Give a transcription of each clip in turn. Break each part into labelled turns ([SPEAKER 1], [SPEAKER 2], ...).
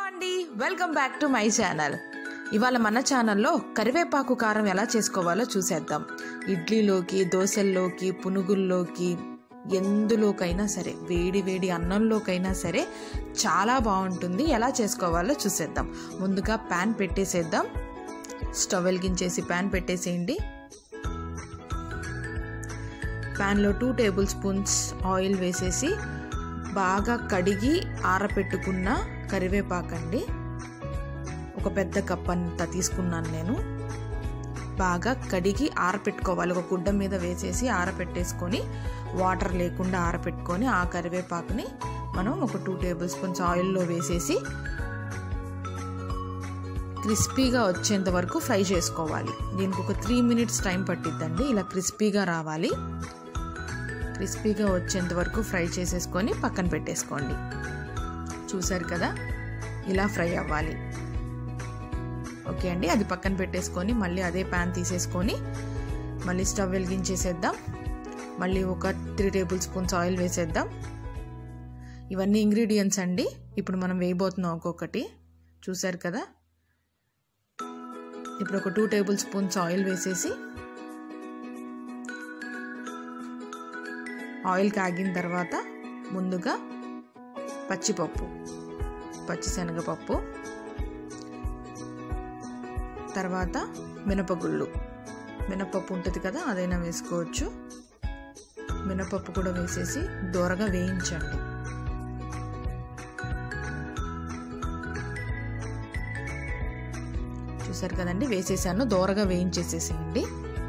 [SPEAKER 1] అండి welcome back to my channel ఇవాళ మన ఛానల్లో కరివేపాకు కారం ఎలా చేసుకోవాలో చూసేద్దాం ఇడ్లీలోకి దోశల్లోకి పునుగుల్లోకి ఎందులోకైనా సరే వేడి వేడి అన్నంలోకైనా సరే చాలా బాగుంటుంది ఎలా చేసుకోవాలో చూసేద్దాం ముందుగా ప్యాన్ పెట్టేసేద్దాం స్టవ్ వెలిగించేసి ప్యాన్ పెట్టేసేయండి ప్యాన్లో టూ టేబుల్ స్పూన్స్ ఆయిల్ వేసేసి బాగా కడిగి ఆరపెట్టుకున్న కరివేపాకండి ఒక పెద్ద కప్ అంత తీసుకున్నాను నేను బాగా కడిగి ఆరపెట్టుకోవాలి ఒక గుడ్డ మీద వేసేసి ఆరపెట్టేసుకొని వాటర్ లేకుండా ఆరపెట్టుకొని ఆ కరివేపాకుని మనం ఒక టూ టేబుల్ స్పూన్స్ ఆయిల్లో వేసేసి క్రిస్పీగా వచ్చేంత వరకు ఫ్రై చేసుకోవాలి దీనికి ఒక త్రీ మినిట్స్ టైం పట్టిద్దండి ఇలా క్రిస్పీగా రావాలి క్రిస్పీగా వచ్చేంత వరకు ఫ్రై చేసేసుకొని పక్కన పెట్టేసుకోండి చూసారు కదా ఇలా ఫ్రై అవ్వాలి ఓకే అండి అది పక్కన పెట్టేసుకొని మళ్ళీ అదే ప్యాన్ తీసేసుకొని మళ్ళీ స్టవ్ వెలిగించేసేద్దాం మళ్ళీ ఒక త్రీ టేబుల్ స్పూన్స్ ఆయిల్ వేసేద్దాం ఇవన్నీ ఇంగ్రీడియంట్స్ అండి ఇప్పుడు మనం వేయబోతున్నాం ఒక్కొక్కటి చూసారు కదా ఇప్పుడు ఒక టూ టేబుల్ స్పూన్స్ ఆయిల్ వేసేసి ఆయిల్ కాగిన తర్వాత ముందుగా పచ్చిపప్పు పచ్చిశనగపప్పు తర్వాత మినపగుళ్ళు మినపప్పు ఉంటుంది కదా అదైనా వేసుకోవచ్చు మినపప్పు కూడా వేసేసి దూరగా వేయించండి చూసారు కదండి వేసేసాను దూరగా వేయించేసేసేయండి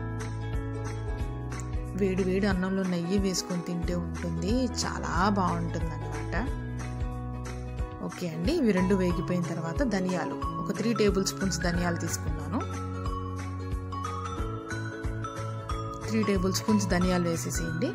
[SPEAKER 1] వేడి వేడి అన్నంలో నెయ్యి వేసుకొని తింటే ఉంటుంది చాలా బాగుంటుంది అనమాట ఓకే అండి ఇవి రెండు వేగిపోయిన తర్వాత ధనియాలు ఒక త్రీ టేబుల్ స్పూన్స్ ధనియాలు తీసుకున్నాను త్రీ టేబుల్ స్పూన్స్ ధనియాలు వేసేసేయండి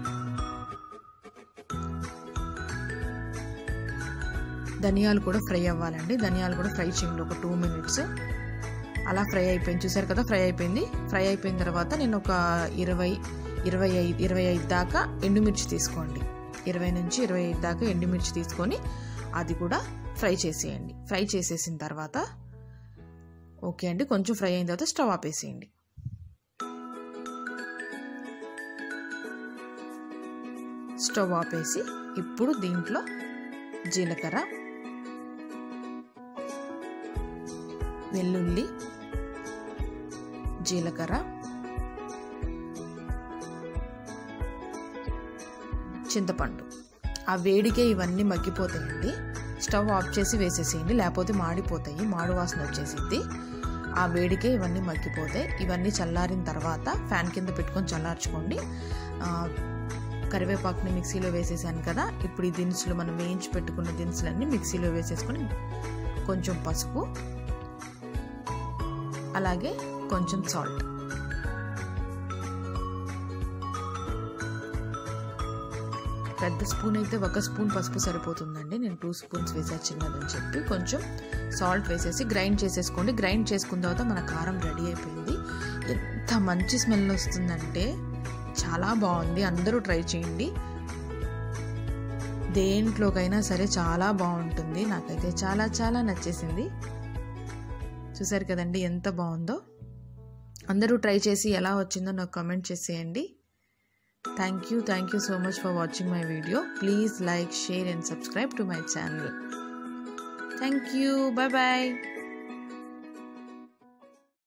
[SPEAKER 1] ధనియాలు కూడా ఫ్రై అవ్వాలండి ధనియాలు కూడా ఫ్రై చేయండి ఒక టూ మినిట్స్ అలా ఫ్రై అయిపోయింది చూసారు కదా ఫ్రై అయిపోయింది ఫ్రై అయిపోయిన తర్వాత నేను ఒక ఇరవై ఇరవై ఐదు ఇరవై ఐదు దాకా ఎండుమిర్చి తీసుకోండి ఇరవై నుంచి ఇరవై ఐదు దాకా ఎండుమిర్చి తీసుకొని అది కూడా ఫ్రై చేసేయండి ఫ్రై చేసేసిన తర్వాత ఓకే అండి కొంచెం ఫ్రై అయిన తర్వాత స్టవ్ ఆపేసేయండి స్టవ్ ఆపేసి ఇప్పుడు దీంట్లో జీలకర్ర వెల్లుల్లి జీలకర్ర చింతపండు ఆ వేడికే ఇవన్నీ మగ్గిపోతాయండి స్టవ్ ఆఫ్ చేసి వేసేసేయండి లేకపోతే మాడిపోతాయి మాడు వాసన వచ్చేసిద్ది ఆ వేడికే ఇవన్నీ మగ్గిపోతాయి ఇవన్నీ చల్లారిన తర్వాత ఫ్యాన్ కింద పెట్టుకొని చల్లార్చుకోండి కరివేపాకుని మిక్సీలో వేసేసాను కదా ఇప్పుడు ఈ దినుసులు మనం వేయించి పెట్టుకున్న దినుసులన్నీ మిక్సీలో వేసేసుకొని కొంచెం పసుపు అలాగే కొంచెం సాల్ట్ పెద్ద స్పూన్ అయితే ఒక స్పూన్ పసుపు సరిపోతుందండి నేను టూ స్పూన్స్ వేసా చిన్నదని చెప్పి కొంచెం సాల్ట్ వేసేసి గ్రైండ్ చేసేసుకోండి గ్రైండ్ చేసుకున్న తర్వాత మన కారం రెడీ అయిపోయింది ఎంత మంచి స్మెల్ వస్తుందంటే చాలా బాగుంది అందరూ ట్రై చేయండి దేంట్లోకైనా సరే చాలా బాగుంటుంది నాకైతే చాలా చాలా నచ్చేసింది చూసారు కదండి ఎంత బాగుందో అందరూ ట్రై చేసి ఎలా వచ్చిందో నాకు కామెంట్ చేసేయండి thank you thank you so much for watching my video please like share and subscribe to my channel thank you bye bye